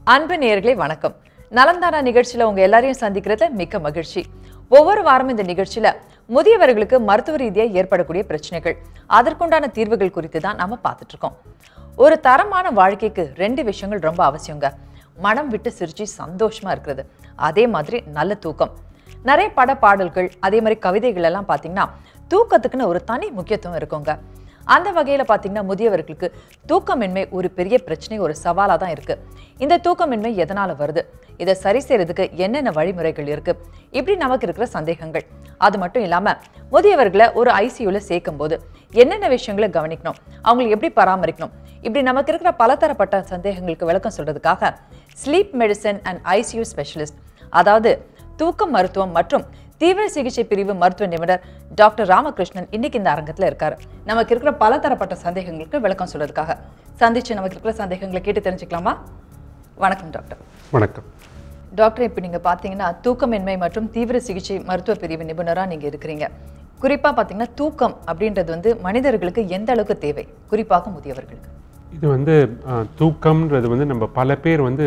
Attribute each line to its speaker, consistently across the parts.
Speaker 1: அன்பு நேயர்களே வணக்கம் நலந்தானா நிகழ்ச்சியில உங்க எல்லாரையும் சந்திக்கிறதுல மிக்க மகிழ்ச்சி ஒவ்வொரு வாரமும் இந்த நிகழ்ச்சியில முதியவர்களுக்கு மருத்துவ ரீதியா ஏற்படக்கூடிய பிரச்சனைகள் அதற்குண்டான தீர்வுகள் குறித்து தான் நாம பார்த்துட்டு இருக்கோம் ஒரு தரமான வாழ்க்கைக்கு ரெண்டு விஷயங்கள் ரொம்ப அவசியங்க மனம் விட்டு சிரிச்சு சந்தோஷமா இருக்கிறது அதே மாதிரி நல்ல தூக்கம் நிறைய பட பாடல்கள் அதே மாதிரி கவிதைகள் எல்லாம் பார்த்தீங்கன்னா தூக்கத்துக்குன்னு ஒரு தனி முக்கியத்துவம் இருக்குங்க அந்த வகையில பார்த்தீங்கன்னா முதியவர்களுக்கு தூக்கமின்மை ஒரு பெரிய பிரச்சனை ஒரு சவாலாக தான் இருக்கு இந்த தூக்கமின்மை எதனால வருது இதை சரி செய்யறதுக்கு என்னென்ன வழிமுறைகள் இருக்கு இப்படி நமக்கு இருக்கிற சந்தேகங்கள் அது மட்டும் இல்லாம முதியவர்களை ஒரு ஐசியூல சேர்க்கும் போது என்னென்ன விஷயங்களை கவனிக்கணும் அவங்களை எப்படி பராமரிக்கணும் இப்படி நமக்கு இருக்கிற பலதரப்பட்ட சந்தேகங்களுக்கு விளக்கம் சொல்றதுக்காக sleep medicine and ICU specialist அதாவது தூக்க மருத்துவம் மற்றும் தீவிர சிகிச்சை பிரிவு மருத்துவ நிபுணர் டாக்டர் ராமகிருஷ்ணன் இன்னைக்கு இந்த அரங்கத்துல இருக்காரு நமக்கு இருக்கிற பலதரப்பட்ட சந்தேகங்களுக்கு விளக்கம் சொல்றதுக்காக சந்திச்சு நமக்கு இருக்கிற சந்தேகங்களை கேட்டு தெரிஞ்சுக்கலாமா வணக்கம் டாக்டர்
Speaker 2: வணக்கம்
Speaker 1: டாக்டர் இப்போ நீங்க பாத்தீங்கன்னா தூக்கமின்மை மற்றும் தீவிர சிகிச்சை மருத்துவ பிரிவு நிபுணரா நீங்க இருக்கிறீங்க குறிப்பா பாத்தீங்கன்னா தூக்கம் அப்படின்றது வந்து மனிதர்களுக்கு எந்த அளவுக்கு தேவை குறிப்பாக முதியவர்களுக்கு
Speaker 2: இது வந்து அஹ், தூக்கம்ன்றது வந்து நம்ம பல பேர் வந்து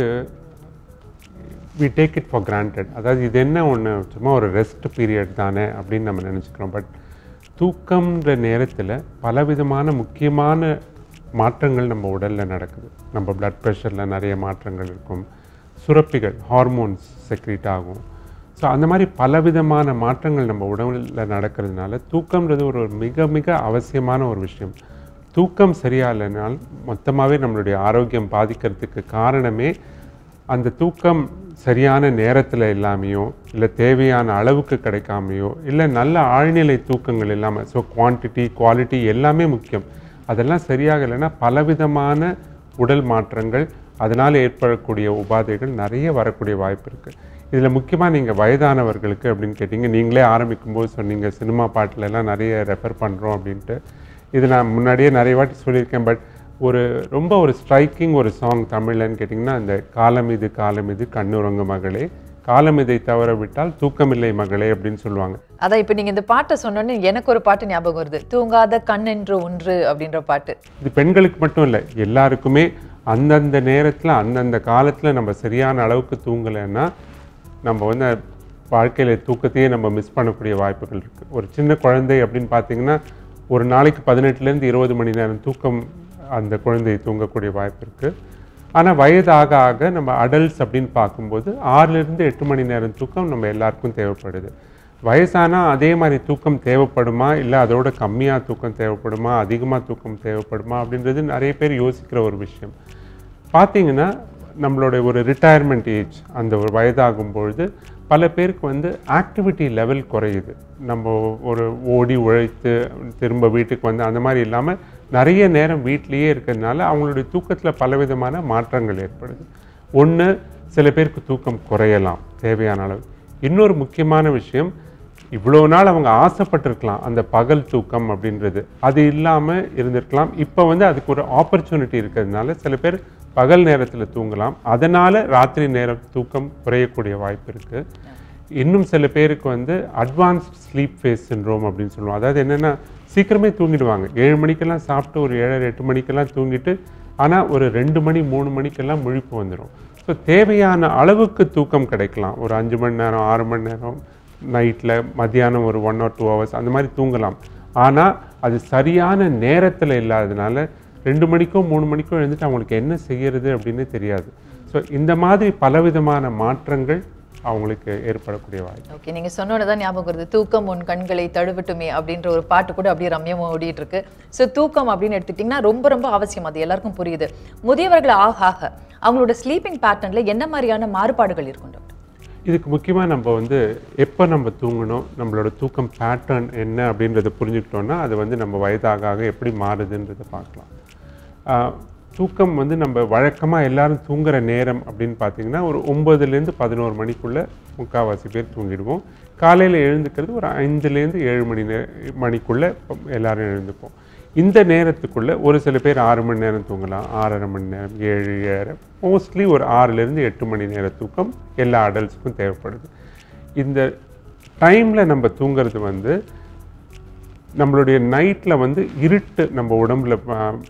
Speaker 2: we take it for granted அதாவது இது என்ன ஒன்று சும்மா ஒரு ரெஸ்ட் பீரியட் தானே அப்படின்னு நம்ம நினச்சிக்கிறோம் பட் தூக்கம்ன்ற நேரத்தில் பலவிதமான முக்கியமான மாற்றங்கள் நம்ம உடலில் நடக்குது நம்ம blood ப்ரெஷரில் நிறைய மாற்றங்கள் இருக்கும் சுரப்பிகள் ஹார்மோன்ஸ் செக்ரீட் ஆகும் ஸோ அந்த மாதிரி பலவிதமான மாற்றங்கள் நம்ம உடலில் நடக்கிறதுனால தூக்கம்ன்றது ஒரு மிக மிக அவசியமான ஒரு விஷயம் தூக்கம் சரியா இல்லைனால் மொத்தமாகவே நம்மளுடைய ஆரோக்கியம் பாதிக்கிறதுக்கு காரணமே அந்த தூக்கம் சரியான நேரத்தில் இல்லாமையோ இல்லை தேவையான அளவுக்கு கிடைக்காமையோ இல்லை நல்ல ஆழ்நிலை தூக்கங்கள் இல்லாமல் ஸோ குவான்டிட்டி குவாலிட்டி எல்லாமே முக்கியம் அதெல்லாம் சரியாக இல்லைன்னா பலவிதமான உடல் மாற்றங்கள் அதனால் ஏற்படக்கூடிய உபாதைகள் நிறைய வரக்கூடிய வாய்ப்பு இருக்குது இதில் முக்கியமாக நீங்கள் வயதானவர்களுக்கு அப்படின்னு கேட்டிங்க நீங்களே ஆரம்பிக்கும்போது சொன்னீங்க சினிமா பாட்டுல எல்லாம் நிறைய ரெஃபர் பண்ணுறோம் அப்படின்ட்டு இது நான் முன்னாடியே நிறைய வாட்டி சொல்லியிருக்கேன் பட் ஒரு ரொம்ப ஒரு ஸ்ட்ரைக்கிங் ஒரு சாங் தமிழ்லன்னு கேட்டிங்கன்னா அந்த காலம் இது காலம் இது கண்ணுறங்கு மகளே காலம் இதை தவற விட்டால் தூக்கமில்லை மகளே அப்படின்னு சொல்லுவாங்க
Speaker 1: அதான் இப்போ நீங்க இந்த பாட்டை சொன்னோன்னே எனக்கு ஒரு பாட்டு ஞாபகம் வருது தூங்காத கண் என்று ஒன்று அப்படின்ற பாட்டு
Speaker 2: இது பெண்களுக்கு மட்டும் இல்லை எல்லாருக்குமே அந்தந்த நேரத்தில் அந்தந்த காலத்தில் நம்ம சரியான அளவுக்கு தூங்கலைன்னா நம்ம வந்து வாழ்க்கையில் தூக்கத்தையே நம்ம மிஸ் பண்ணக்கூடிய வாய்ப்புகள் இருக்குது ஒரு சின்ன குழந்தை அப்படின்னு பார்த்தீங்கன்னா ஒரு நாளைக்கு பதினெட்டுலேருந்து இருபது மணி நேரம் தூக்கம் அந்த குழந்தை தூங்கக்கூடிய வாய்ப்பு இருக்குது ஆனால் வயது ஆக ஆக நம்ம அடல்ட்ஸ் அப்படின்னு பார்க்கும்போது ஆறுலேருந்து எட்டு மணி நேரம் தூக்கம் நம்ம எல்லாருக்கும் தேவைப்படுது வயசானால் அதே மாதிரி தூக்கம் தேவைப்படுமா இல்லை அதோட கம்மியாக தூக்கம் தேவைப்படுமா அதிகமாக தூக்கம் தேவைப்படுமா அப்படின்றது நிறைய பேர் யோசிக்கிற ஒரு விஷயம் பார்த்தீங்கன்னா நம்மளோட ஒரு ரிட்டையர்மெண்ட் ஏஜ் அந்த ஒரு வயதாகும் பொழுது பல பேருக்கு வந்து ஆக்டிவிட்டி லெவல் குறையுது நம்ம ஒரு ஓடி உழைத்து திரும்ப வீட்டுக்கு வந்து அந்த மாதிரி இல்லாமல் நிறைய நேரம் வீட்டிலேயே இருக்கிறதுனால அவங்களுடைய தூக்கத்தில் பலவிதமான மாற்றங்கள் ஏற்படுது ஒன்று சில பேருக்கு தூக்கம் குறையலாம் தேவையான அளவு இன்னொரு முக்கியமான விஷயம் இவ்வளோ நாள் அவங்க ஆசைப்பட்டிருக்கலாம் அந்த பகல் தூக்கம் அப்படின்றது அது இல்லாமல் இருந்திருக்கலாம் இப்போ வந்து அதுக்கு ஒரு ஆப்பர்ச்சுனிட்டி இருக்கிறதுனால சில பேர் பகல் நேரத்தில் தூங்கலாம் அதனால் ராத்திரி நேரம் தூக்கம் குறையக்கூடிய வாய்ப்பு இருக்குது இன்னும் சில பேருக்கு வந்து அட்வான்ஸ்ட் ஸ்லீப் ஃபேஸ் சின்ரோம் அப்படின்னு சொல்லுவோம் அதாவது என்னென்னா சீக்கிரமே தூங்கிடுவாங்க ஏழு மணிக்கெல்லாம் சாப்பிட்டு ஒரு ஏழரை எட்டு மணிக்கெல்லாம் தூங்கிட்டு ஆனால் ஒரு ரெண்டு மணி மூணு மணிக்கெல்லாம் முழிப்பு வந்துடும் ஸோ தேவையான அளவுக்கு தூக்கம் கிடைக்கலாம் ஒரு அஞ்சு மணி நேரம் ஆறு மணி நேரம் நைட்டில் மத்தியானம் ஒரு ஒன் ஆர் டூ ஹவர்ஸ் அந்த மாதிரி தூங்கலாம் ஆனால் அது சரியான நேரத்தில் இல்லாததுனால ரெண்டு மணிக்கோ மூணு மணிக்கோ எழுந்துட்டு அவங்களுக்கு என்ன செய்யறது அப்படின்னு தெரியாது ஸோ இந்த மாதிரி பலவிதமான மாற்றங்கள் அவங்களுக்கு ஏற்படக்கூடிய வாய்ப்பு
Speaker 1: ஓகே நீங்க சொன்னோன்னு தான் ஞாபகம் வருது தூக்கம் உன் கண்களை தழுவட்டுமே அப்படின்ற ஒரு பாட்டு கூட அப்படியே ரம்யமா ஓடிட்டு இருக்கு ஸோ தூக்கம் அப்படின்னு எடுத்துக்கிட்டிங்கன்னா ரொம்ப ரொம்ப அவசியம் அது எல்லாருக்கும் புரியுது முதியவர்கள் ஆக ஆக அவங்களோட ஸ்லீப்பிங் பேட்டர்ன்ல என்ன மாதிரியான மாறுபாடுகள் இருக்கும் டாக்டர்
Speaker 2: இதுக்கு முக்கியமாக நம்ம வந்து எப்போ நம்ம தூங்கணும் நம்மளோட தூக்கம் பேட்டர்ன் என்ன அப்படின்றத புரிஞ்சுக்கிட்டோம்னா அது வந்து நம்ம வயதாக ஆக எப்படி மாறுதுன்றதை பார்க்கலாம் ஆஹ், தூக்கம் வந்து நம்ம வழக்கமாக எல்லாரும் தூங்குற நேரம் அப்படின்னு பார்த்தீங்கன்னா ஒரு ஒம்பதுலேருந்து பதினோரு மணிக்குள்ளே முக்கால்வாசி பேர் தூங்கிடுவோம் காலையில் எழுந்துக்கிறது ஒரு ஐந்துலேருந்து ஏழு மணி நே மணிக்குள்ளே எல்லாரும் எழுந்துப்போம் இந்த நேரத்துக்குள்ளே ஒரு சில பேர் ஆறு மணி நேரம் தூங்கலாம் ஆறரை மணி நேரம் ஏழு ஏழரை மோஸ்ட்லி ஒரு ஆறுலேருந்து எட்டு மணி நேர தூக்கம் எல்லா அடல்ட்ஸுக்கும் தேவைப்படுது இந்த டைமில் நம்ம தூங்குறது வந்து நம்மளுடைய நைட்டில் வந்து இருட்டு நம்ம உடம்புல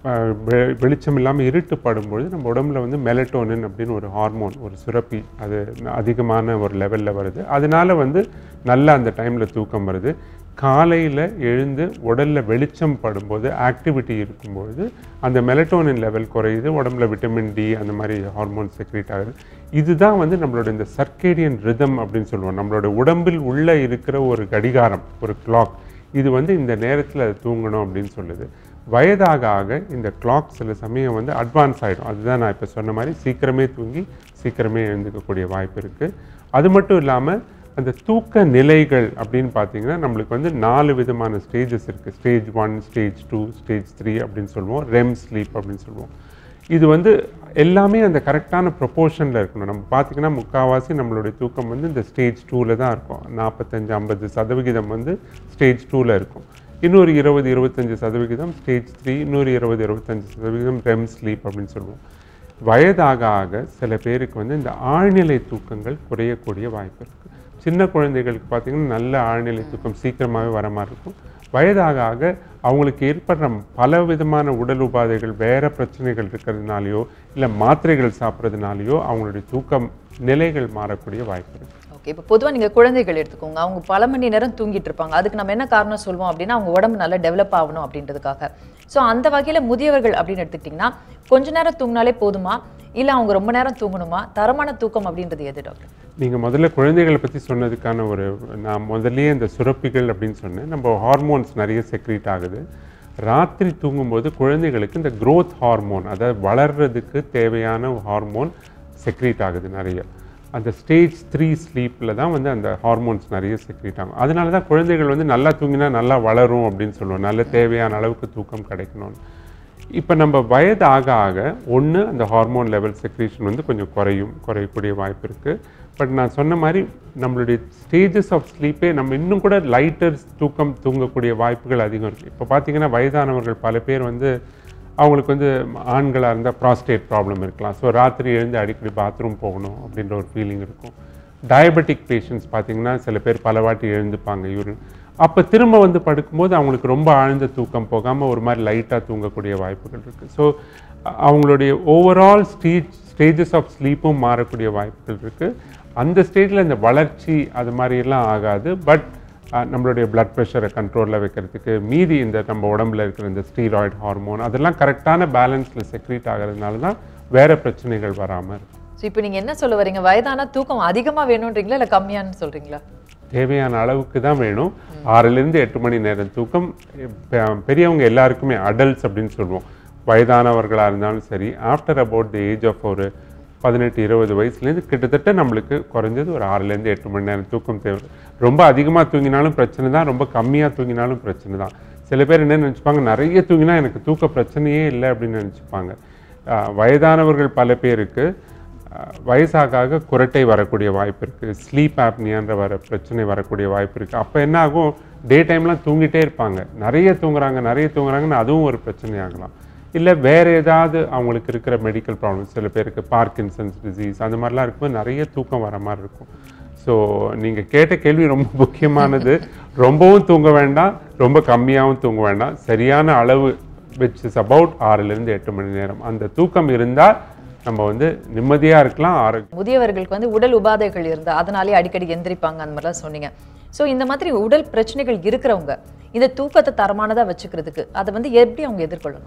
Speaker 2: அஹ், வெ- வெளிச்சம் இல்லாமல் இருட்டு படும்பொழுது நம்ம உடம்புல வந்து மெலட்டோனின் அப்படின்னு ஒரு ஹார்மோன் ஒரு சுரப்பி அது அதிகமான ஒரு லெவலில் வருது அதனால வந்து நல்ல அந்த டைமில் தூக்கம் வருது காலையில் எழுந்து உடலில் வெளிச்சம் படும்போது ஆக்டிவிட்டி இருக்கும்பொழுது அந்த மெலட்டோனின் லெவல் குறையுது உடம்புல விட்டமின் டி அந்த மாதிரி ஹார்மோன் செக்ரேட் ஆகுது இதுதான் வந்து நம்மளோட இந்த சர்க்கேடியன் ரிதம் அப்படின்னு சொல்லுவோம் நம்மளோட உடம்பில் உள்ளே இருக்கிற ஒரு கடிகாரம் ஒரு கிளாக் இது வந்து இந்த நேரத்தில் அது தூங்கணும் அப்படின்னு சொல்லுது வயதாக ஆக இந்த கிளாக் சில சமயம் வந்து அட்வான்ஸ் ஆகிடும் அதுதான் நான் இப்போ சொன்ன மாதிரி சீக்கிரமே தூங்கி சீக்கிரமே எழுந்துக்கக்கூடிய வாய்ப்பு இருக்குது அது மட்டும் இல்லாமல் அந்த தூக்க நிலைகள் அப்படின்னு பார்த்தீங்கன்னா நம்மளுக்கு வந்து நாலு விதமான ஸ்டேஜஸ் இருக்குது stage one stage two stage three அப்படின்னு சொல்லுவோம் ரெம் ஸ்லீப் அப்படின்னு சொல்லுவோம் இது வந்து எல்லாமே அந்த கரெக்டான ப்ரொப்போர்ஷனில் இருக்கணும் நம்ம பார்த்திங்கன்னா முக்கால்வாசி நம்மளுடைய தூக்கம் வந்து இந்த ஸ்டேஜ் டூவில் தான் இருக்கும் நாற்பத்தஞ்சு ஐம்பது சதவிகிதம் வந்து ஸ்டேஜ் டூவில் இருக்கும் இன்னொரு இருபது இருபத்தஞ்சு சதவிகிதம் ஸ்டேஜ் த்ரீ இன்னொரு இருபது இருபத்தஞ்சு சதவிகிதம் ரெம் ஸ்லீப் அப்படின்னு சொல்லுவோம் வயதாக ஆக சில பேருக்கு வந்து இந்த ஆழ்நிலை தூக்கங்கள் குறையக்கூடிய வாய்ப்பு இருக்குது சின்ன குழந்தைகளுக்கு பார்த்தீங்கன்னா நல்ல ஆழ்நிலை தூக்கம் சீக்கிரமாகவே வர மாதிரி இருக்கும் வயதாக ஆக அவங்களுக்கு ஏற்படுற பல விதமான உடல் உபாதைகள் வேற பிரச்சனைகள் இருக்கிறதுனாலையோ இல்லை மாத்திரைகள் சாப்பிட்றதுனாலையோ அவங்களுடைய தூக்கம் நிலைகள் மாறக்கூடிய வாய்ப்பு இருக்குது
Speaker 1: ஓகே இப்போ பொதுவாக நீங்கள் குழந்தைகள் எடுத்துக்கோங்க அவங்க பல மணி நேரம் தூங்கிட்டு இருப்பாங்க அதுக்கு நம்ம என்ன காரணம் சொல்லுவோம் அப்படின்னா அவங்க உடம்பு நல்லா டெவலப் ஆகணும் அப்படின்றதுக்காக ஸோ அந்த வகையில் முதியவர்கள் அப்படின்னு எடுத்துக்கிட்டிங்கன்னா கொஞ்ச நேரம் தூங்கினாலே போதுமா இல்லை அவங்க ரொம்ப நேரம் தூங்கணுமா தரமான தூக்கம் அப்படின்றது எது டாக்டர்
Speaker 2: நீங்கள் முதல்ல குழந்தைகளை பற்றி சொன்னதுக்கான ஒரு நான் முதல்லயே இந்த சுரப்பிகள் அப்படின்னு சொன்னேன் நம்ம ஹார்மோன்ஸ் நிறைய செக்ரீட் ஆகுது ராத்திரி தூங்கும்போது குழந்தைகளுக்கு இந்த growth ஹார்மோன் அதாவது வளர்றதுக்கு தேவையான ஹார்மோன் செக்ரீட் ஆகுது நிறைய அந்த ஸ்டேஜ் த்ரீ ஸ்லீப்பில் தான் வந்து அந்த ஹார்மோன்ஸ் நிறைய செக்ரீட் ஆகும் அதனால தான் குழந்தைகள் வந்து நல்லா தூங்கினா நல்லா வளரும் அப்படின்னு சொல்லுவோம் நல்ல தேவையான அளவுக்கு தூக்கம் கிடைக்கணும்னு இப்போ நம்ம வயது ஆக ஆக ஒன்று அந்த ஹார்மோன் லெவல் செக்ரேஷன் வந்து கொஞ்சம் குறையும் குறையக்கூடிய வாய்ப்பு இருக்குது பட் நான் சொன்ன மாதிரி நம்மளுடைய ஸ்டேஜஸ் ஆஃப் ஸ்லீப்பே நம்ம இன்னும் கூட லைட்டர் தூக்கம் தூங்கக்கூடிய வாய்ப்புகள் அதிகம் இருக்குது இப்போ பார்த்தீங்கன்னா வயதானவர்கள் பல பேர் வந்து அவங்களுக்கு வந்து ஆண்களாக இருந்தால் ப்ராஸ்டேட் ப்ராப்ளம் இருக்கலாம் ஸோ ராத்திரி எழுந்து அடிக்கடி பாத்ரூம் போகணும் அப்படின்ற ஒரு ஃபீலிங் இருக்கும் டயபெட்டிக் பேஷண்ட்ஸ் பார்த்தீங்கன்னா சில பேர் பல வாட்டி எழுந்துப்பாங்க யூரின் அப்போ திரும்ப வந்து படுக்கும்போது அவங்களுக்கு ரொம்ப ஆழ்ந்த தூக்கம் போகாமல் ஒரு மாதிரி லைட்டாக தூங்கக்கூடிய வாய்ப்புகள் இருக்குது ஸோ அவங்களுடைய ஓவரால் ஸ்டேஜ் ஸ்டேஜஸ் ஆஃப் ஸ்லீப்பும் மாறக்கூடிய வாய்ப்புகள் இருக்குது அந்த ஸ்டேஜில் இந்த வளர்ச்சி அது மாதிரியெல்லாம் ஆகாது பட் நம்மளுடைய பிளட் ப்ரெஷரை கண்ட்ரோலில் வைக்கிறதுக்கு மீதி இந்த நம்ம உடம்புல இருக்கிற இந்த ஸ்டீராய்டு ஹார்மோன் அதெல்லாம் கரெக்டான பேலன்ஸில் செக்ரீட் ஆகிறதுனால தான் வேறு பிரச்சனைகள் வராமல் இருக்கும்
Speaker 1: ஸோ இப்போ நீங்கள் என்ன சொல்ல வரீங்க வயதானா தூக்கம் அதிகமாக வேணுன்றீங்களா இல்லை கம்மியான்னு சொல்கிறீங்களா
Speaker 2: தேவையான அளவுக்கு தான் வேணும் ஆறிலிருந்து எட்டு மணி நேரம் தூக்கம் பெ- பெரியவங்க எல்லாருக்குமே அடல்ட்ஸ் அப்படின்னு சொல்லுவோம் வயதானவர்களாக இருந்தாலும் சரி after about the age of ஒரு பதினெட்டு இருபது வயசுலேருந்து கிட்டத்தட்ட நம்மளுக்கு குறைஞ்சது ஒரு ஆறுலேருந்து எட்டு மணி நேரம் தூக்கம் தேவை ரொம்ப அதிகமாக தூங்கினாலும் பிரச்சனை தான் ரொம்ப கம்மியாக தூங்கினாலும் பிரச்சனை தான் சில பேர் என்ன நினச்சிப்பாங்க நிறைய தூங்கினா எனக்கு தூக்க பிரச்சனையே இல்லை அப்படின்னு நினச்சிப்பாங்க வயதானவர்கள் பல பேருக்கு அஹ், வயசாக ஆக குரட்டை வரக்கூடிய வாய்ப்பு இருக்குது ஸ்லீப் ஆப்னியான்ற வர பிரச்சனை வரக்கூடிய வாய்ப்பு இருக்குது அப்போ என்ன ஆகும் டே டைம்லாம் தூங்கிட்டே இருப்பாங்க நிறைய தூங்குறாங்க நிறைய தூங்குறாங்கன்னு அதுவும் ஒரு பிரச்சனை ஆகலாம் இல்லை வேறு ஏதாவது அவங்களுக்கு இருக்கிற மெடிக்கல் ப்ராப்ளம்ஸ் சில பேருக்கு பார்க்கின்சன்ஸ் டிசீஸ் அந்த மாதிரிலாம் இருக்கும்போது நிறைய தூக்கம் வர மாதிரி இருக்கும் ஸோ நீங்கள் கேட்ட கேள்வி ரொம்ப முக்கியமானது ரொம்பவும் தூங்க வேண்டாம் ரொம்ப கம்மியாகவும் தூங்க வேண்டாம் சரியான அளவு விச் இஸ் அபவுட் ஆறுலேருந்து எட்டு மணி நேரம் அந்த தூக்கம் இருந்தால் நம்ம வந்து நிம்மதியாக இருக்கலாம் ஆரோக்கியம்
Speaker 1: முதியவர்களுக்கு வந்து உடல் உபாதைகள் இருந்தால் அதனாலே அடிக்கடி எந்திரிப்பாங்க அந்த மாதிரிலாம் சொன்னீங்க ஸோ இந்த மாதிரி உடல் பிரச்சனைகள் இருக்கிறவங்க இந்த தூக்கத்தை தரமானதாக வச்சுக்கிறதுக்கு அதை வந்து எப்படி அவங்க எதிர்கொள்ளணும்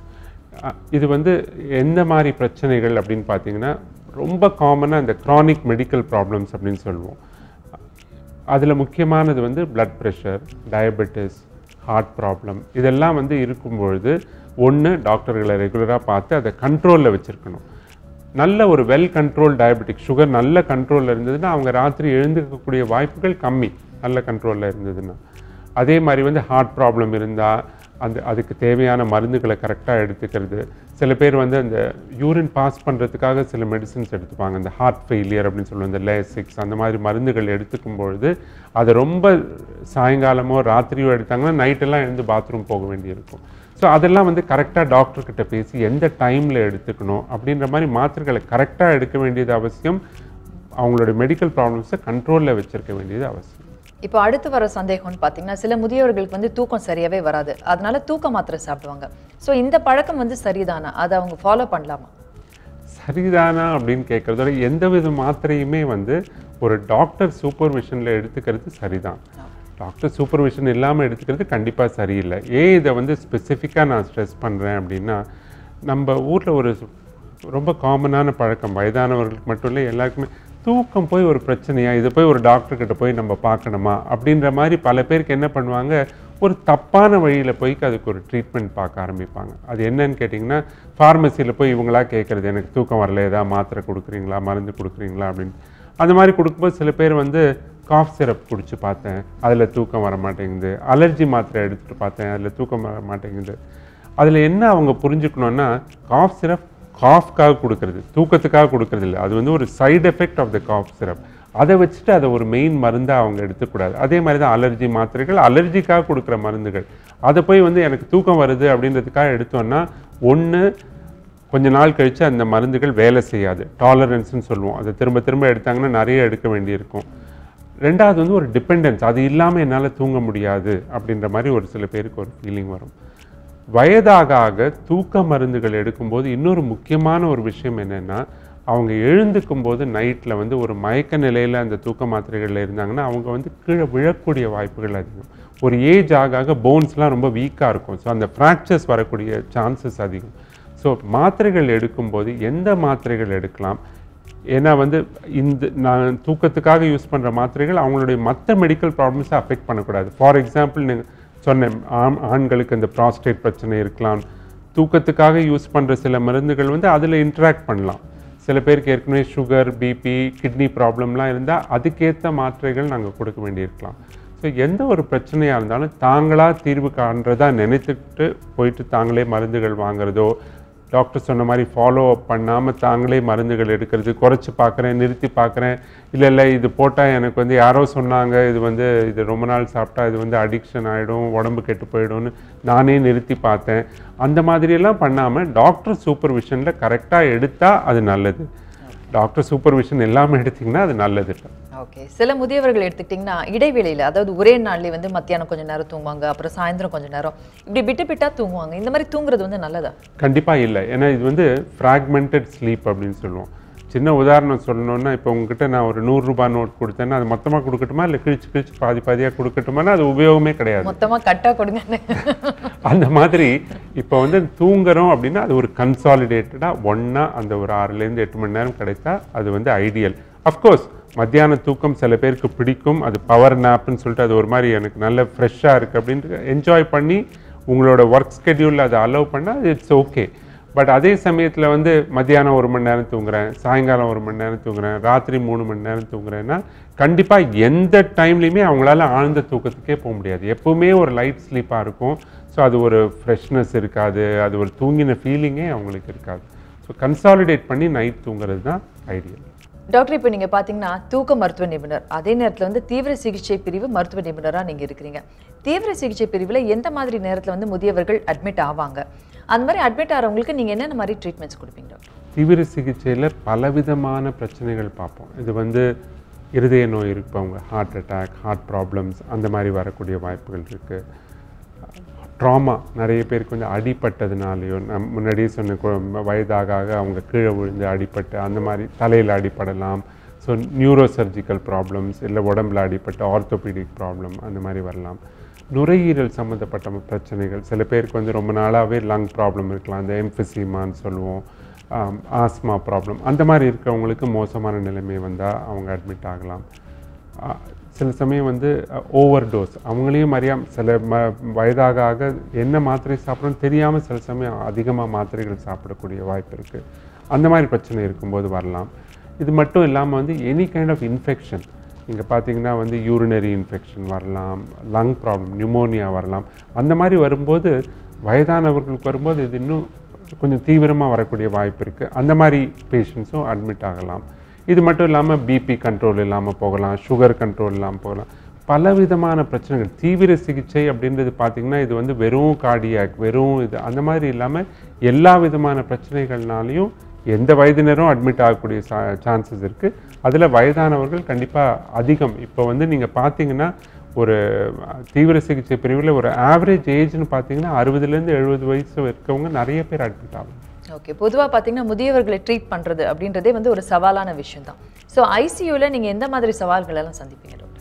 Speaker 2: அஹ் இது வந்து எந்த மாதிரி பிரச்சனைகள் அப்படின்னு பார்த்தீங்கன்னா ரொம்ப காமனாக இந்த chronic மெடிக்கல் ப்ராப்ளம்ஸ் அப்படின்னு சொல்லுவோம் அதில் முக்கியமானது வந்து blood pressure diabetes heart problem இதெல்லாம் வந்து இருக்கும்பொழுது ஒன்று டாக்டர்களை ரெகுலராக பார்த்து அதை கண்ட்ரோலில் வச்சுருக்கணும் நல்ல ஒரு வெல் கண்ட்ரோல் டயபெட்டிக் சுகர் நல்ல கண்ட்ரோலில் இருந்ததுன்னா அவங்க ராத்திரி எழுந்துக்கக்கூடிய வாய்ப்புகள் கம்மி நல்ல கண்ட்ரோலில் இருந்ததுன்னா அதே மாதிரி வந்து ஹார்ட் ப்ராப்ளம் இருந்தால் அந்த அதுக்கு தேவையான மருந்துகளை கரெக்டாக எடுத்துக்கிறது சில பேர் வந்து அந்த யூரின் பாஸ் பண்ணுறதுக்காக சில மெடிசின்ஸ் எடுத்துப்பாங்க இந்த ஹார்ட் ஃபெயிலியர் அப்படின்னு சொல்லுவோம் இந்த லேசிக்ஸ் அந்த மாதிரி மருந்துகள் எடுத்துக்கும் பொழுது அதை ரொம்ப சாயங்காலமோ ராத்திரியோ எடுத்தாங்கன்னா நைட்டெல்லாம் எழுந்து பாத்ரூம் போக வேண்டியிருக்கும் ஸோ அதெல்லாம் வந்து கரெக்டாக டாக்டர்கிட்ட பேசி எந்த டைமில் எடுத்துக்கணும் அப்படின்ற மாதிரி மாத்திரைகளை கரெக்டாக எடுக்க வேண்டியது அவசியம் அவங்களுடைய மெடிக்கல் ப்ராப்ளம்ஸை கண்ட்ரோலில் வச்சிருக்க வேண்டியது அவசியம்
Speaker 1: இப்போ அடுத்து வர சந்தேகம்னு பார்த்தீங்கன்னா சில முதியவர்களுக்கு வந்து தூக்கம் சரியாவே வராது அதனால தூக்க மாத்திரை சாப்பிடுவாங்க ஸோ இந்த பழக்கம் வந்து சரிதானா அதை அவங்க ஃபாலோ பண்ணலாமா
Speaker 2: சரிதானா அப்படின்னு கேட்குறதோட எந்த வித மாத்திரையுமே வந்து ஒரு டாக்டர் சூப்பர்விஷனில் எடுத்துக்கிறது சரிதான் டாக்டர் சூப்பர்விஷன் இல்லாமல் எடுத்துக்கிறது கண்டிப்பாக சரியில்லை ஏன் இதை வந்து ஸ்பெசிஃபிக்காக நான் ஸ்ட்ரெஸ் பண்ணுறேன் அப்படின்னா நம்ம ஊரில் ஒரு ரொம்ப காமனான பழக்கம் வயதானவர்களுக்கு மட்டும் இல்லை எல்லாருக்குமே தூக்கம் போய் ஒரு பிரச்சனையா இதை போய் ஒரு டாக்டர் கிட்ட போய் நம்ம பார்க்கணுமா அப்படின்ற மாதிரி பல பேருக்கு என்ன பண்ணுவாங்க ஒரு தப்பான வழியில் போய் அதுக்கு ஒரு ட்ரீட்மெண்ட் பார்க்க ஆரம்பிப்பாங்க அது என்னன்னு கேட்டிங்கன்னா ஃபார்மசியில் போய் இவங்களா கேட்குறது எனக்கு தூக்கம் வரல ஏதாவது மாத்திரை கொடுக்குறீங்களா மருந்து கொடுக்குறீங்களா அப்படின்னு அந்த மாதிரி கொடுக்கும்போது சில பேர் வந்து காஃப் சிரப் குடிச்சு பார்த்தேன் அதில் தூக்கம் வர மாட்டேங்குது அலர்ஜி மாத்திரை எடுத்துகிட்டு பார்த்தேன் அதில் தூக்கம் வர மாட்டேங்குது அதில் என்ன அவங்க புரிஞ்சுக்கணுன்னா காஃப் சிரப் காஃப்காக கொடுக்கறது தூக்கத்துக்காக கொடுக்கறது இல்லை அது வந்து ஒரு side effect of the cough syrup அதை வச்சுட்டு அதை ஒரு மெயின் மருந்தாக அவங்க எடுத்துக்கூடாது அதே மாதிரி தான் அலர்ஜி மாத்திரைகள் அலர்ஜிக்காக கொடுக்குற மருந்துகள் அதை போய் வந்து எனக்கு தூக்கம் வருது அப்படின்றதுக்காக எடுத்தோன்னா ஒன்று கொஞ்ச நாள் கழித்து அந்த மருந்துகள் வேலை செய்யாது டாலரன்ஸ்னு சொல்லுவோம் அதை திரும்ப திரும்ப எடுத்தாங்கன்னா நிறைய எடுக்க வேண்டியிருக்கும் ரெண்டாவது வந்து ஒரு டிபெண்டன்ஸ் அது இல்லாமல் என்னால் தூங்க முடியாது அப்படின்ற மாதிரி ஒரு சில பேருக்கு ஒரு ஃபீலிங் வரும் வயதாக ஆக தூக்க மருந்துகள் எடுக்கும்போது இன்னொரு முக்கியமான ஒரு விஷயம் என்னென்னா அவங்க எழுந்துக்கும் போது நைட்டில் வந்து ஒரு மயக்க நிலையில் அந்த தூக்க மாத்திரைகளில் இருந்தாங்கன்னா அவங்க வந்து கீழே விழக்கூடிய வாய்ப்புகள் அதிகம் ஒரு ஏஜ் ஆக ஆக போன்ஸ்லாம் ரொம்ப வீக்காக இருக்கும் ஸோ அந்த ஃப்ராக்சர்ஸ் வரக்கூடிய சான்சஸ் அதிகம் ஸோ மாத்திரைகள் எடுக்கும்போது எந்த மாத்திரைகள் எடுக்கலாம் ஏன்னா வந்து இந்த நான் தூக்கத்துக்காக யூஸ் பண்ணுற மாத்திரைகள் அவங்களுடைய மற்ற மெடிக்கல் ப்ராப்ளம்ஸை அஃபெக்ட் பண்ணக்கூடாது ஃபார் எக்ஸாம்பிள் நீங்கள் சொன்னேன் ஆண் ஆண்களுக்கு இந்த ப்ராஸ்டேட் பிரச்சனை இருக்கலாம் தூக்கத்துக்காக யூஸ் பண்ணுற சில மருந்துகள் வந்து அதில் இன்ட்ராக்ட் பண்ணலாம் சில பேருக்கு ஏற்கனவே சுகர் பிபி கிட்னி ப்ராப்ளம்லாம் இருந்தால் அதுக்கேற்ற மாத்திரைகள் நாங்கள் கொடுக்க வேண்டியிருக்கலாம் ஸோ எந்த ஒரு பிரச்சனையாக இருந்தாலும் தாங்களாக தீர்வு காண்றதா நினைத்துட்டு போயிட்டு தாங்களே மருந்துகள் வாங்குறதோ டாக்டர் சொன்ன மாதிரி ஃபாலோ அப் பண்ணாமல் தாங்களே மருந்துகள் எடுக்கிறது குறைச்சி பார்க்குறேன் நிறுத்தி பார்க்குறேன் இல்லை இல்லை இது போட்டால் எனக்கு வந்து யாரோ சொன்னாங்க இது வந்து இது ரொம்ப நாள் சாப்பிட்டா இது வந்து அடிக்ஷன் ஆகிடும் உடம்பு கெட்டு போயிடும்னு நானே நிறுத்தி பார்த்தேன் அந்த மாதிரியெல்லாம் பண்ணாமல் டாக்டர் சூப்பர்விஷனில் கரெக்டாக எடுத்தால் அது நல்லது டாக்டர் சூப்பர்விஷன் இல்லாமல் எடுத்திங்கன்னா அது நல்லது
Speaker 1: ஓகே சில முதியவர்கள் எடுத்துக்கிட்டிங்கன்னா இடைவேளையில் அதாவது ஒரே நாள்லேயே வந்து மத்தியானம் கொஞ்சம் நேரம் தூங்குவாங்க அப்புறம் சாயந்தரம் கொஞ்சம் நேரம் இப்படி விட்டு விட்டா தூங்குவாங்க இந்த மாதிரி தூங்குறது வந்து நல்லதா
Speaker 2: கண்டிப்பாக இல்லை ஏன்னா இது வந்து ஃப்ராக்மெண்டட் ஸ்லீப் அப்படின்னு சொல்லுவோம் சின்ன உதாரணம் சொல்லணும்னா இப்போ உங்ககிட்ட நான் ஒரு நூறுரூபா நோட் கொடுத்தேன்னா அது மொத்தமாக கொடுக்கட்டுமா இல்லை கிழிச்சு கிழிச்சு பாதி பாதியாக கொடுக்கட்டுமானா அது உபயோகமே கிடையாது
Speaker 1: மொத்தமா கட்டா கொடுங்க
Speaker 2: அந்த மாதிரி இப்போ வந்து தூங்குறோம் அப்படின்னா அது ஒரு கன்சாலிடேட்டடாக ஒன்றா அந்த ஒரு ஆறுலேருந்து எட்டு மணி நேரம் கிடைத்தா அது வந்து ஐடியல் அஃப்கோர்ஸ் மத்தியான தூக்கம் சில பேருக்கு பிடிக்கும் அது பவர் நாப்னு சொல்லிட்டு அது ஒரு மாதிரி எனக்கு நல்ல ஃப்ரெஷ்ஷாக இருக்குது அப்படின்ட்டு என்ஜாய் பண்ணி உங்களோட ஒர்க் ஸ்கெடியூலில் அதை அலோவ் பண்ணால் இட்ஸ் ஓகே பட் அதே சமயத்தில் வந்து மத்தியானம் ஒரு மணி நேரம் தூங்குறேன் சாயங்காலம் ஒரு மணி நேரம் தூங்குறேன் ராத்திரி மூணு மணி நேரம் தூங்குறேன்னா கண்டிப்பாக எந்த டைம்லையுமே அவங்களால ஆழ்ந்த தூக்கத்துக்கே போக முடியாது எப்பவுமே ஒரு லைட் ஸ்லீப்பாக இருக்கும் ஸோ அது ஒரு ஃப்ரெஷ்னஸ் இருக்காது அது ஒரு தூங்கின ஃபீலிங்கே அவங்களுக்கு இருக்காது ஸோ கன்சாலிடேட் பண்ணி நைட் தூங்குறது தான் ஐடியல்
Speaker 1: டாக்டர் இப்போ நீங்க பாத்தீங்கன்னா தூக்க மருத்துவ நிபுணர் அதே நேரத்துல வந்து தீவிர சிகிச்சை பிரிவு மருத்துவ நிபுணரா நீங்க இருக்கிறீங்க தீவிர சிகிச்சை பிரிவுல எந்த மாதிரி நேரத்துல வந்து முதியவர்கள் அட்மிட் ஆவாங்க அந்த மாதிரி அட்மிட் ஆகிறவங்களுக்கு நீங்க என்னென்ன மாதிரி ட்ரீட்மெண்ட்ஸ் கொடுப்பீங்க டாக்டர்
Speaker 2: தீவிர சிகிச்சையில் பலவிதமான பிரச்சனைகள் பார்ப்போம் இது வந்து இருதய நோய் இருப்பவங்க ஹார்ட் அட்டாக் ஹார்ட் ப்ராப்ளம்ஸ் அந்த மாதிரி வரக்கூடிய வாய்ப்புகள் இருக்குது ட்ராமா நிறைய பேருக்கு வந்து அடிபட்டதுனாலையோ நம் முன்னாடியே சொன்ன கு- வயதாக ஆக அவங்க கீழே விழுந்து அடிபட்டு அந்த மாதிரி தலையில் அடிபடலாம் ஸோ நியூரோ சர்ஜிக்கல் ப்ராப்ளம்ஸ் இல்லை உடம்புல அடிபட்டு ஆர்த்தோபீடிக் ப்ராப்ளம் அந்த மாதிரி வரலாம் நுரையீரல் சம்மந்தப்பட்ட பிரச்சனைகள் சில பேருக்கு வந்து ரொம்ப நாளாகவே லங் ப்ராப்ளம் இருக்கலாம் அந்த எம்ஃபிசிமான்னு சொல்லுவோம் ஆஸ்மா ப்ராப்ளம் அந்த மாதிரி இருக்கிறவங்களுக்கு மோசமான நிலைமை வந்தால் அவங்க அட்மிட் ஆகலாம் ஆ, சில சமயம் வந்து ஓவர் டோஸ் அவங்களையும் அறியாம சில ம வயதாக ஆக என்ன மாத்திரை சாப்பிடணும்னு தெரியாமல் சில சமயம் அதிகமாக மாத்திரைகள் சாப்பிடக்கூடிய வாய்ப்பு இருக்குது அந்த மாதிரி பிரச்சனை இருக்கும்போது வரலாம் இது மட்டும் இல்லாமல் வந்து எனி கைண்ட் ஆஃப் இன்ஃபெக்ஷன் இங்கே பார்த்தீங்கன்னா வந்து யூரினரி இன்ஃபெக்ஷன் வரலாம் லங் ப்ராப்ளம் நியூமோனியா வரலாம் அந்த மாதிரி வரும்போது வயதானவர்களுக்கு வரும்போது இது இன்னும் கொஞ்சம் தீவிரமாக வரக்கூடிய வாய்ப்பு இருக்குது அந்த மாதிரி பேஷண்ட்ஸும் அட்மிட் ஆகலாம் இது மட்டும் இல்லாமல் பிபி கண்ட்ரோல் இல்லாமல் போகலாம் சுகர் கண்ட்ரோல் இல்லாமல் போகலாம் பலவிதமான பிரச்சனைகள் தீவிர சிகிச்சை அப்படின்றது பார்த்திங்கன்னா இது வந்து வெறும் கார்டியாக் வெறும் இது அந்த மாதிரி இல்லாமல் எல்லா விதமான பிரச்சனைகள்னாலையும் எந்த வயதினரும் அட்மிட் ஆகக்கூடிய சான்சஸ் இருக்குது அதில் வயதானவர்கள் கண்டிப்பாக அதிகம் இப்போ வந்து நீங்கள் பார்த்தீங்கன்னா ஒரு தீவிர சிகிச்சை பிரிவில் ஒரு ஆவரேஜ் ஏஜ்னு பார்த்தீங்கன்னா அறுபதுலேருந்து எழுபது வயசு இருக்கவங்க நிறைய பேர் அட்மிட் ஆகும்
Speaker 1: ஓகே பொதுவா பார்த்தீங்கன்னா முதியவர்களை ட்ரீட் பண்றது அப்படின்றதே வந்து ஒரு சவாலான விஷயம் தான் ஸோ ஐசியூவில் நீங்க எந்த மாதிரி சவால்கள் எல்லாம் சந்திப்பீங்க டாக்டர்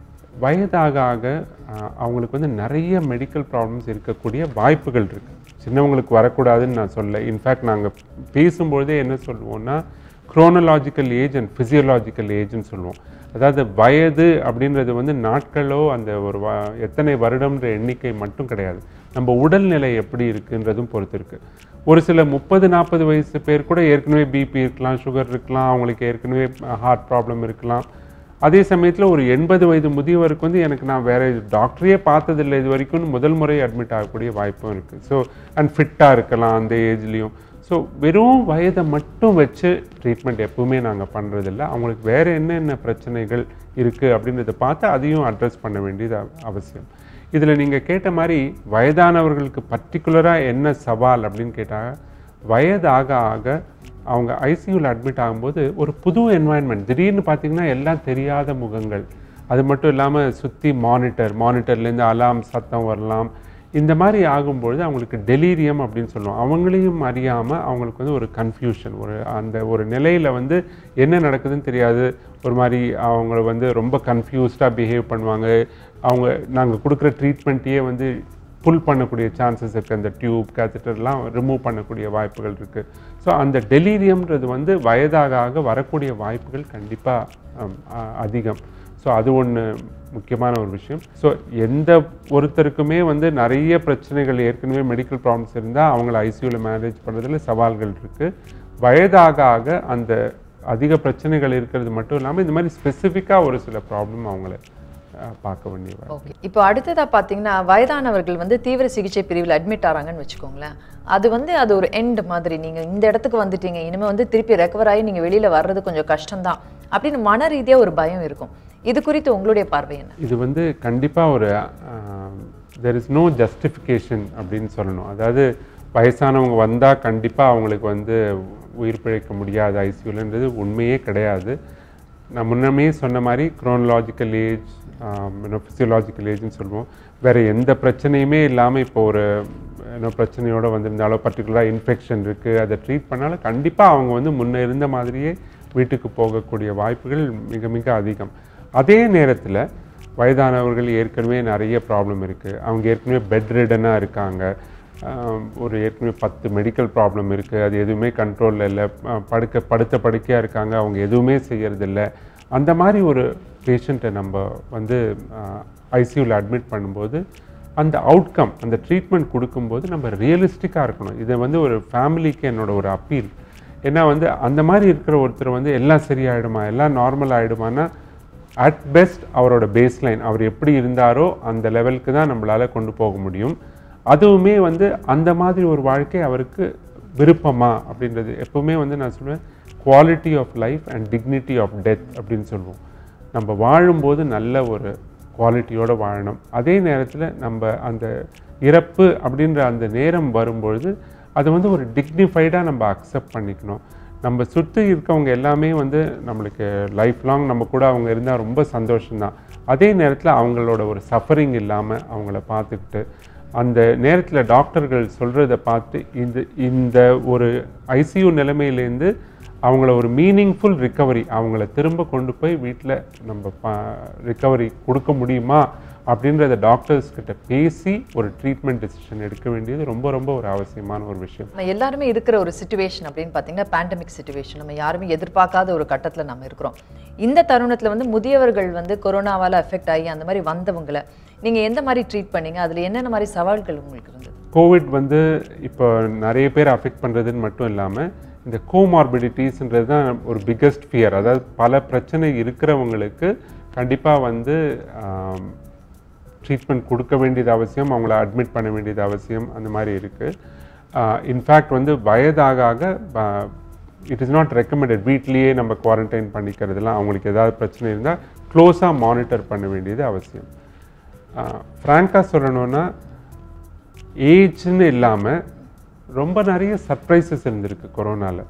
Speaker 2: வயதாக ஆக ஆஹ், அவங்களுக்கு வந்து நிறைய மெடிக்கல் ப்ராப்ளம்ஸ் இருக்கக்கூடிய வாய்ப்புகள் இருக்குது சின்னவங்களுக்கு வரக்கூடாதுன்னு நான் சொல்ல இன்ஃபேக்ட் நாங்கள் பேசும்பொழுதே என்ன சொல்லுவோம்னா குரோனலாஜிக்கல் ஏஜ் அண்ட் ஃபிசியலாஜிக்கல் ஏஜ்னு சொல்லுவோம் அதாவது வயது அப்படின்றது வந்து நாட்களோ அந்த ஒரு வ எத்தனை வருடம்ன்ற எண்ணிக்கை மட்டும் கிடையாது நம்ம உடல்நிலை எப்படி இருக்குன்றதும் பொறுத்து இருக்கு ஒரு சில முப்பது நாற்பது வயசு பேர் கூட ஏற்கனவே பிபி இருக்கலாம் சுகர் இருக்கலாம் அவங்களுக்கு ஏற்கனவே ஹார்ட் ப்ராப்ளம் இருக்கலாம் அதே சமயத்தில் ஒரு எண்பது வயது முதியவருக்கு வந்து எனக்கு நான் வேற டாக்டரையே பார்த்ததில்லை இது வரைக்கும் முதல் முறை அட்மிட் ஆகக்கூடிய வாய்ப்பும் இருக்குது ஸோ அண்ட் ஃபிட்டாக இருக்கலாம் அந்த ஏஜ்லேயும் ஸோ வெறும் வயதை மட்டும் வச்சு ட்ரீட்மெண்ட் எப்பவுமே நாங்கள் பண்ணுறதில்ல அவங்களுக்கு வேறு என்னென்ன பிரச்சனைகள் இருக்குது அப்படின்றத பார்த்து அதையும் அட்ரஸ் பண்ண வேண்டியது அவ- அவசியம் இதில் நீங்கள் கேட்ட மாதிரி வயதானவர்களுக்கு பர்டிகுலராக என்ன சவால் அப்படின்னு கேட்டால் வயதாக ஆக அவங்க ஐசியூவில் அட்மிட் ஆகும்போது ஒரு புது என்வாயன்மெண்ட் திடீர்னு பார்த்தீங்கன்னா எல்லாம் தெரியாத முகங்கள் அது மட்டும் இல்லாமல் சுற்றி மானிட்டர் மானிட்டர்லேருந்து அலாம் சத்தம் வரலாம் இந்த மாதிரி ஆகும்பொழுது அவங்களுக்கு டெலீரியம் அப்படின்னு சொல்லுவோம் அவங்களையும் அறியாமல் அவங்களுக்கு வந்து ஒரு கன்ஃபியூஷன் ஒரு அந்த ஒரு நிலையில் வந்து என்ன நடக்குதுன்னு தெரியாது ஒரு மாதிரி அவங்கள வந்து ரொம்ப கன்ஃபியூஸ்டாக பிஹேவ் பண்ணுவாங்க அவங்க நாங்கள் கொடுக்குற ட்ரீட்மெண்ட்டையே வந்து புல் பண்ணக்கூடிய சான்சஸ் இருக்குது அந்த டியூப் கேத்தட்டர்லாம் ரிமூவ் பண்ணக்கூடிய வாய்ப்புகள் இருக்குது ஸோ அந்த டெலீரியம்ன்றது வந்து வயதாக ஆக வரக்கூடிய வாய்ப்புகள் கண்டிப்பாக அதிகம் ஸோ அது ஒன்று முக்கியமான ஒரு விஷயம் ஸோ எந்த ஒருத்தருக்குமே வந்து நிறைய பிரச்சனைகள் ஏற்கனவே மெடிக்கல் ப்ராப்ளம்ஸ் இருந்தால் அவங்கள ஐசியூவில் மேனேஜ் பண்ணுறதுல சவால்கள் இருக்குது வயதாக ஆக அந்த அதிக பிரச்சனைகள் இருக்கிறது மட்டும் இல்லாமல் இந்த மாதிரி ஸ்பெசிஃபிக்காக ஒரு சில ப்ராப்ளம் அவங்கள அஹ், பார்க்க வேண்டிய வாய்ப்பு
Speaker 1: ஓகே இப்போ அடுத்ததா பார்த்தீங்கன்னா வயதானவர்கள் வந்து தீவிர சிகிச்சை பிரிவில் அட்மிட் ஆறாங்கன்னு வச்சுக்கோங்களேன் அது வந்து அது ஒரு எண்ட் மாதிரி நீங்க இந்த இடத்துக்கு வந்துட்டீங்க இனிமே வந்து திருப்பி ரெக்கவர் ஆகி நீங்க வெளியில வர்றது கொஞ்சம் கஷ்டம்தான் அப்படின்னு மன ரீதியா ஒரு பயம் இருக்கும் இது குறித்து உங்களுடைய பார்வை என்ன
Speaker 2: இது வந்து கண்டிப்பாக ஒரு தெர் இஸ் நோ ஜஸ்டிஃபிகேஷன் அப்படின்னு சொல்லணும் அதாவது வயசானவங்க வந்தால் கண்டிப்பாக அவங்களுக்கு வந்து உயிர் பிழைக்க முடியாது ஐசியூலன்றது உண்மையே கிடையாது நான் முன்னமே சொன்ன மாதிரி குரோனலாஜிக்கல் ஏஜ் ஃபிசியோலாஜிக்கல் ஏஜ்னு சொல்லுவோம் வேறு எந்த பிரச்சனையுமே இல்லாமல் இப்போ ஒரு என்ன பிரச்சனையோடு வந்திருந்தாலோ பர்டிகுலராக இன்ஃபெக்ஷன் இருக்குது அதை ட்ரீட் பண்ணாலும் கண்டிப்பாக அவங்க வந்து முன்ன இருந்த மாதிரியே வீட்டுக்கு போகக்கூடிய வாய்ப்புகள் மிக மிக அதிகம் அதே நேரத்தில் வயதானவர்கள் ஏற்கனவே நிறைய ப்ராப்ளம் இருக்குது அவங்க ஏற்கனவே பெட் ரிடனாக இருக்காங்க ஆம், ஒரு ஏற்கனவே பத்து மெடிக்கல் ப்ராப்ளம் இருக்குது அது எதுவுமே கண்ட்ரோலில் இல்லை அஹ், படுக்க படுத்த படுக்கையாக இருக்காங்க அவங்க எதுவுமே செய்யறதில்ல அந்த மாதிரி ஒரு பேஷண்ட்டை நம்ம வந்து ஐசியூவில் அட்மிட் பண்ணும்போது அந்த அவுட்கம் அந்த ட்ரீட்மெண்ட் கொடுக்கும்போது நம்ம ரியலிஸ்டிக்காக இருக்கணும் இதை வந்து ஒரு ஃபேமிலிக்கு என்னோட ஒரு அப்பீல் ஏன்னா வந்து அந்த மாதிரி இருக்கிற ஒருத்தர் வந்து எல்லாம் சரியாயிடுமா எல்லாம் நார்மல் ஆகிடுமான்னா அட் பெஸ்ட் அவரோட பேஸ்லைன் அவர் எப்படி இருந்தாரோ அந்த லெவலுக்கு தான் நம்மளால் கொண்டு போக முடியும் அதுவுமே வந்து அந்த மாதிரி ஒரு வாழ்க்கை அவருக்கு விருப்பமா அப்படின்றது எப்பவுமே வந்து நான் சொல்லுவேன் quality of life and dignity of death அப்படின்னு சொல்லுவோம் நம்ம வாழும்போது நல்ல ஒரு குவாலிட்டியோடு வாழணும் அதே நேரத்தில் நம்ம அந்த இறப்பு அப்படின்ற அந்த நேரம் வரும்பொழுது அதை வந்து ஒரு டிக்னிஃபைடாக நம்ம அக்செப்ட் பண்ணிக்கணும் நம்ம சுற்றி இருக்கவங்க எல்லாமே வந்து நம்மளுக்கு லைஃப் லாங் நம்ம கூட அவங்க இருந்தால் ரொம்ப சந்தோஷம்தான் அதே நேரத்தில் அவங்களோட ஒரு சஃபரிங் இல்லாமல் அவங்கள பார்த்துக்கிட்டு அந்த நேரத்தில் டாக்டர்கள் சொல்கிறத பார்த்து இந்த இந்த ஒரு ஐசியூ நிலைமையிலேருந்து அவங்கள ஒரு மீனிங்ஃபுல் ரிக்கவரி அவங்கள திரும்ப கொண்டு போய் வீட்டில் நம்ம ரிக்கவரி கொடுக்க முடியுமா அப்படின்றத டாக்டர்ஸ் கிட்ட பேசி ஒரு ட்ரீட்மெண்ட் டெசிஷன் எடுக்க வேண்டியது ரொம்ப ரொம்ப ஒரு அவசியமான ஒரு விஷயம்
Speaker 1: நம்ம எல்லாருமே இருக்கிற ஒரு சுச்சுவேஷன் அப்படின்னு பார்த்தீங்கன்னா பேண்டமிக் சுச்சுவேஷன் நம்ம யாருமே எதிர்பார்க்காத ஒரு கட்டத்தில் நம்ம இருக்கிறோம் இந்த தருணத்தில் வந்து முதியவர்கள் வந்து கொரோனாவால் அஃபெக்ட் ஆகி அந்த மாதிரி வந்தவங்களை நீங்கள் எந்த மாதிரி ட்ரீட் பண்ணீங்க அதில் என்னென்ன மாதிரி சவால்கள் உங்களுக்கு இருந்தது
Speaker 2: கோவிட் வந்து இப்போ நிறைய பேர் அஃபெக்ட் பண்ணுறதுன்னு மட்டும் இல்லாமல் இந்த கோமார்பிடிட்டிஸ்ன்றது தான் ஒரு பிக்கஸ்ட் ஃபியர் அதாவது பல பிரச்சனை இருக்கிறவங்களுக்கு கண்டிப்பாக வந்து ட்ரீட்மெண்ட் கொடுக்க வேண்டியது அவசியம் அவங்கள அட்மிட் பண்ண வேண்டியது அவசியம் அந்த மாதிரி இருக்குது இன்ஃபேக்ட் வந்து வயதாக ஆக இட் இஸ் நாட் ரெக்கமெண்டட் வீட்லேயே நம்ம குவாரண்டைன் பண்ணிக்கிறதுலாம் அவங்களுக்கு ஏதாவது பிரச்சனை இருந்தால் க்ளோஸாக மானிட்டர் பண்ண வேண்டியது அவசியம் ஃப்ராங்காக சொல்லணும்னா ஏஜ்னு இல்லாமல் ரொம்ப நிறைய சர்ப்ரைசஸ் இருந்திருக்கு கொரோனாவில்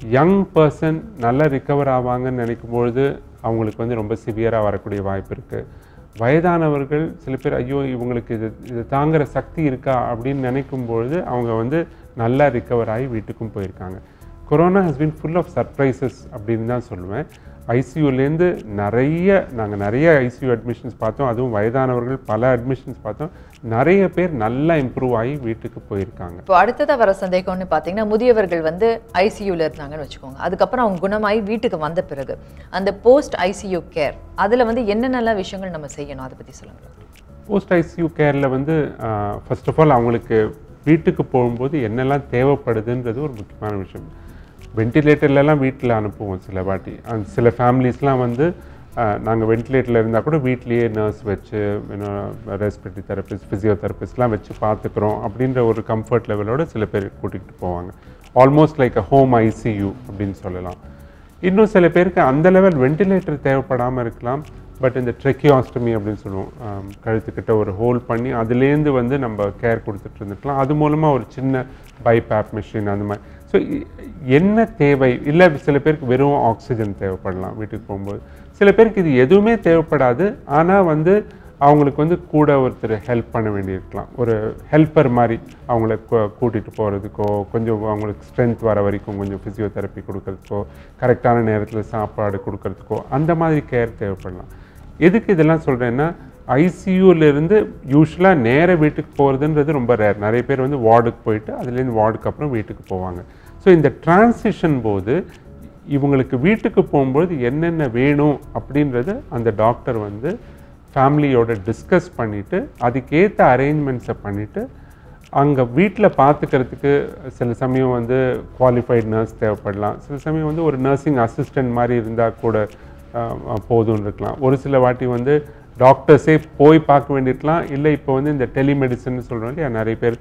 Speaker 2: யங் பர்சன் நல்லா ரிகவர் ஆவாங்கன்னு நினைக்கும் பொழுது அவங்களுக்கு வந்து ரொம்ப சிவியராக வரக்கூடிய வாய்ப்பு இருக்குது வயதானவர்கள் சில பேர் ஐயோ இவங்களுக்கு இது இது தாங்குற சக்தி இருக்கா அப்படின்னு நினைக்கும் பொழுது அவங்க வந்து நல்லா ரிகவர் ஆகி வீட்டுக்கும் போயிருக்காங்க corona has been full of surprises அப்படின்னு தான் சொல்லுவேன் ஐசியூலேருந்து நிறைய நாங்கள் நிறைய ஐசியூ அட்மிஷன்ஸ் பார்த்தோம் அதுவும் வயதானவர்கள் பல அட்மிஷன்ஸ் பார்த்தோம் நிறைய பேர் நல்லா இம்ப்ரூவ் ஆகி வீட்டுக்கு போயிருக்காங்க
Speaker 1: இப்போ அடுத்ததா வர சந்தேகம்னு பார்த்தீங்கன்னா முதியவர்கள் வந்து ஐசியூல இருந்தாங்கன்னு வச்சுக்கோங்க அதுக்கப்புறம் அவங்க குணமாயி வீட்டுக்கு வந்த பிறகு அந்த போஸ்ட் ஐசியூ கேர் அதுல வந்து என்னென்னலாம் விஷயங்கள் நம்ம செய்யணும் அதை பத்தி சொல்லுங்க
Speaker 2: போஸ்ட் ஐசியூ கேரில் வந்து ஃபர்ஸ்ட் ஆஃப் ஆல் அவங்களுக்கு வீட்டுக்கு போகும்போது என்னெல்லாம் தேவைப்படுதுன்றது ஒரு முக்கியமான விஷயம் வென்டிலேட்டர்லலாம் வீட்டில் அனுப்புவோம் சில வாட்டி அந்த சில ஃபேமிலிஸ்லாம் வந்து நாங்கள் வென்டிலேட்டரில் இருந்தால் கூட வீட்லேயே நர்ஸ் வச்சு ரெஸ்பிரேட்டரி தெரபிஸ்ட் ஃபிசியோதெரபிஸ்ட்லாம் வச்சு பார்த்துக்குறோம் அப்படின்ற ஒரு கம்ஃபர்ட் லெவலோட சில பேர் கூட்டிகிட்டு போவாங்க almost like a home ICU அப்படின்னு சொல்லலாம் இன்னும் சில பேருக்கு அந்த லெவல் வென்டிலேட்டர் தேவைப்படாமல் இருக்கலாம் பட் இந்த ட்ரெக்கியாஸ்டமி அப்படின்னு சொல்லுவோம் ஆம், கழுத்துக்கிட்ட ஒரு ஹோல் பண்ணி அதுலேருந்து வந்து நம்ம கேர் கொடுத்துட்டு இருந்துக்கலாம் அது மூலமாக ஒரு சின்ன பைபேப் மிஷின் அந்த மாதிரி ஸோ என்ன தேவை இல்லை சில பேருக்கு வெறும் ஆக்சிஜன் தேவைப்படலாம் வீட்டுக்கு போகும்போது சில பேருக்கு இது எதுவுமே தேவைப்படாது ஆனால் வந்து அவங்களுக்கு வந்து கூட ஒருத்தர் ஹெல்ப் பண்ண வேண்டியிருக்கலாம் ஒரு ஹெல்ப்பர் மாதிரி அவங்கள கூ- கூட்டிட்டு போகிறதுக்கோ கொஞ்சம் அவங்களுக்கு ஸ்ட்ரென்த் வர வரைக்கும் கொஞ்சம் ஃபிசியோதெரப்பி கொடுக்கறதுக்கோ கரெக்டான நேரத்தில் சாப்பாடு கொடுக்கறதுக்கோ அந்த மாதிரி கேர் தேவைப்படலாம் எதுக்கு இதெல்லாம் சொல்கிறேன்னா ஐசியூலேருந்து யூஸ்வலாக நேர வீட்டுக்கு போகிறதுன்றது ரொம்ப ரேர் நிறைய பேர் வந்து வார்டுக்கு போயிட்டு அதுலேருந்து வார்டுக்கு அப்புறம் வீட்டுக்கு போவாங்க ஸோ இந்த டிரான்சிஷன் போது இவங்களுக்கு வீட்டுக்கு போகும்போது என்னென்ன வேணும் அப்படின்றத அந்த டாக்டர் வந்து ஃபேமிலியோட டிஸ்கஸ் பண்ணிவிட்டு அதுக்கேற்ற அரேஞ்ச்மெண்ட்ஸை பண்ணிவிட்டு அங்கே வீட்டில் பார்த்துக்கிறதுக்கு சில சமயம் வந்து குவாலிஃபைட் நர்ஸ் தேவைப்படலாம் சில சமயம் வந்து ஒரு நர்சிங் அசிஸ்டன்ட் மாதிரி இருந்தால் கூட அஹ், போதும்னு இருக்கலாம் ஒரு சில வாட்டி வந்து டாக்டர்ஸே போய் பார்க்க வேண்டியிருக்கலாம் இல்லை இப்போ வந்து இந்த டெலிமெடிசன் சொல்கிறோம் இல்லையா நிறைய பேர்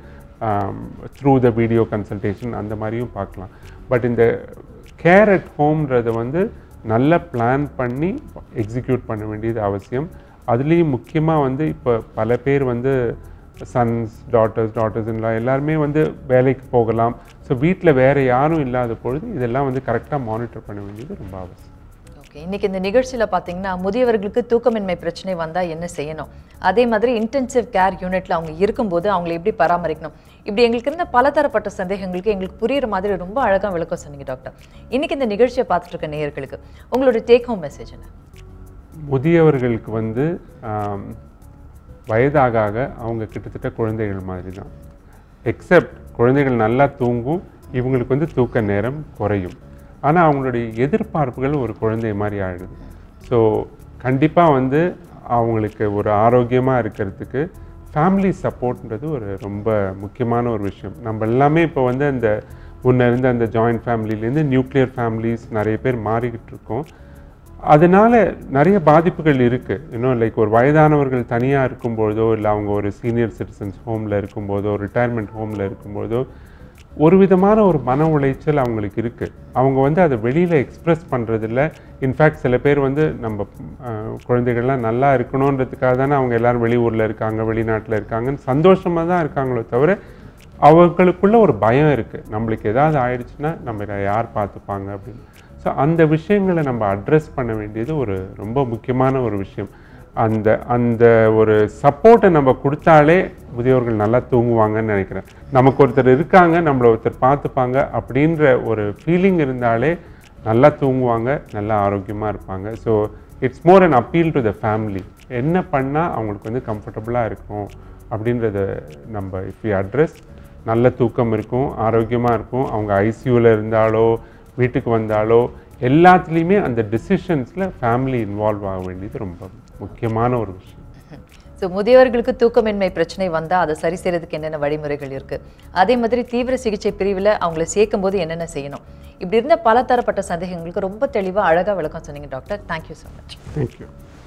Speaker 2: த்ரூ த வீடியோ கன்சல்டேஷன் அந்த மாதிரியும் பார்க்கலாம் பட் இந்த கேர் அட் ஹோம்ன்றதை வந்து நல்லா பிளான் பண்ணி எக்ஸிக்யூட் பண்ண வேண்டியது அவசியம் அதுலேயும் முக்கியமாக வந்து இப்போ பல பேர் வந்து சன்ஸ் டாட்டர்ஸ் டாட்டர்ஸ் இன்லாம் எல்லாருமே வந்து வேலைக்கு போகலாம் ஸோ வீட்டில் வேறு யாரும் இல்லாத பொழுது இதெல்லாம் வந்து கரெக்டாக மானிட்டர் பண்ண வேண்டியது ரொம்ப அவசியம்
Speaker 1: ஓகே இன்னைக்கு இந்த நிகழ்ச்சியில பார்த்தீங்கன்னா முதியவர்களுக்கு தூக்கமின்மை பிரச்சனை வந்தா என்ன செய்யணும் அதே மாதிரி இன்டென்சிவ் கேர் யூனிட்ல அவங்க இருக்கும்போது அவங்களை எப்படி பராமரிக்கணும் இப்படி எங்களுக்கு இருந்த பலதரப்பட்ட சந்தேகங்களுக்கு எங்களுக்கு புரியுற மாதிரி ரொம்ப அழகா விளக்கம் சொன்னீங்க டாக்டர் இன்னைக்கு இந்த நிகழ்ச்சியை பார்த்துட்டு இருக்க நேயர்களுக்கு உங்களோட டேக் ஹோம் மெசேஜ் என்ன
Speaker 2: முதியவர்களுக்கு வந்து ஆம், வயதாக ஆக அவங்க கிட்டத்தட்ட குழந்தைகள் மாதிரி தான் எக்ஸப்ட் குழந்தைகள் நல்லா தூங்கும் இவங்களுக்கு வந்து தூக்க நேரம் குறையும் ஆனால் அவங்களுடைய எதிர்பார்ப்புகள் ஒரு குழந்தை மாதிரி ஆயிடுது ஸோ கண்டிப்பாக வந்து அவங்களுக்கு ஒரு ஆரோக்கியமாக இருக்கிறதுக்கு ஃபேமிலி சப்போர்ட்ன்றது ஒரு ரொம்ப முக்கியமான ஒரு விஷயம் நம்ம எல்லாமே இப்போ வந்து அந்த முன்ன இருந்த அந்த ஜாயிண்ட் ஃபேமிலிலேருந்து நியூக்ளியர் ஃபேமிலிஸ் நிறைய பேர் மாறிக்கிட்டு இருக்கோம் அதனால நிறைய பாதிப்புகள் இருக்கு இன்னும் லைக் ஒரு வயதானவர்கள் தனியாக இருக்கும்போதோ இல்லை அவங்க ஒரு சீனியர் சிட்டிசன்ஸ் ஹோமில் இருக்கும்போதோ ரிட்டையர்மெண்ட் ஹோமில் இருக்கும்போதோ ஒரு விதமான ஒரு மன உளைச்சல் அவங்களுக்கு இருக்கு அவங்க வந்து அதை வெளியில எக்ஸ்பிரஸ் பண்றதில்ல இன்ஃபேக்ட் சில பேர் வந்து நம்ம அஹ், குழந்தைகள்லாம் நல்லா இருக்கணுன்றதுக்காக தானே அவங்க எல்லாரும் வெளியூர்ல இருக்காங்க வெளிநாட்டில் இருக்காங்கன்னு சந்தோஷமா தான் இருக்காங்களோ தவிர அவங்களுக்குள்ள ஒரு பயம் இருக்கு நம்மளுக்கு ஏதாவது ஆயிடுச்சுன்னா நம்ம இதை யார் பார்த்துப்பாங்க அப்படின்னு ஸோ அந்த விஷயங்களை நம்ம அட்ரஸ் பண்ண வேண்டியது ஒரு ரொம்ப முக்கியமான ஒரு விஷயம் அந்த அந்த ஒரு சப்போர்ட்டை நம்ம கொடுத்தாலே முதியோர்கள் நல்லா தூங்குவாங்கன்னு நினைக்கிறேன் நமக்கு ஒருத்தர் இருக்காங்க நம்மளை ஒருத்தர் பார்த்துப்பாங்க அப்படின்ற ஒரு ஃபீலிங் இருந்தாலே நல்லா தூங்குவாங்க நல்லா ஆரோக்கியமாக இருப்பாங்க so it's more an appeal to the family என்ன பண்ணால் அவங்களுக்கு வந்து கம்ஃபர்டபுளாக இருக்கும் அப்படின்றத நம்ம இஃப் யூ அட்ரஸ் நல்ல தூக்கம் இருக்கும் ஆரோக்கியமாக இருக்கும் அவங்க ஐசியூவில் இருந்தாலோ வீட்டுக்கு வந்தாலோ எல்லாத்துலேயுமே அந்த டிசிஷன்ஸில் ஃபேமிலி இன்வால்வ் ஆக வேண்டியது ரொம்ப முக்கியமான ஒரு விஷயம்
Speaker 1: ஸோ முதியவர்களுக்கு தூக்கமின்மை பிரச்சனை வந்தா அதை சரி செய்யறதுக்கு என்னென்ன வழிமுறைகள் இருக்கு அதே மாதிரி தீவிர சிகிச்சை பிரிவில் அவங்கள சேர்க்கும் போது என்னென்ன செய்யணும் இப்படி இருந்த பல தரப்பட்ட சந்தேகங்களுக்கு ரொம்ப தெளிவா அழகா விளக்கம் சொன்னீங்க doctor thank you so much
Speaker 2: thank you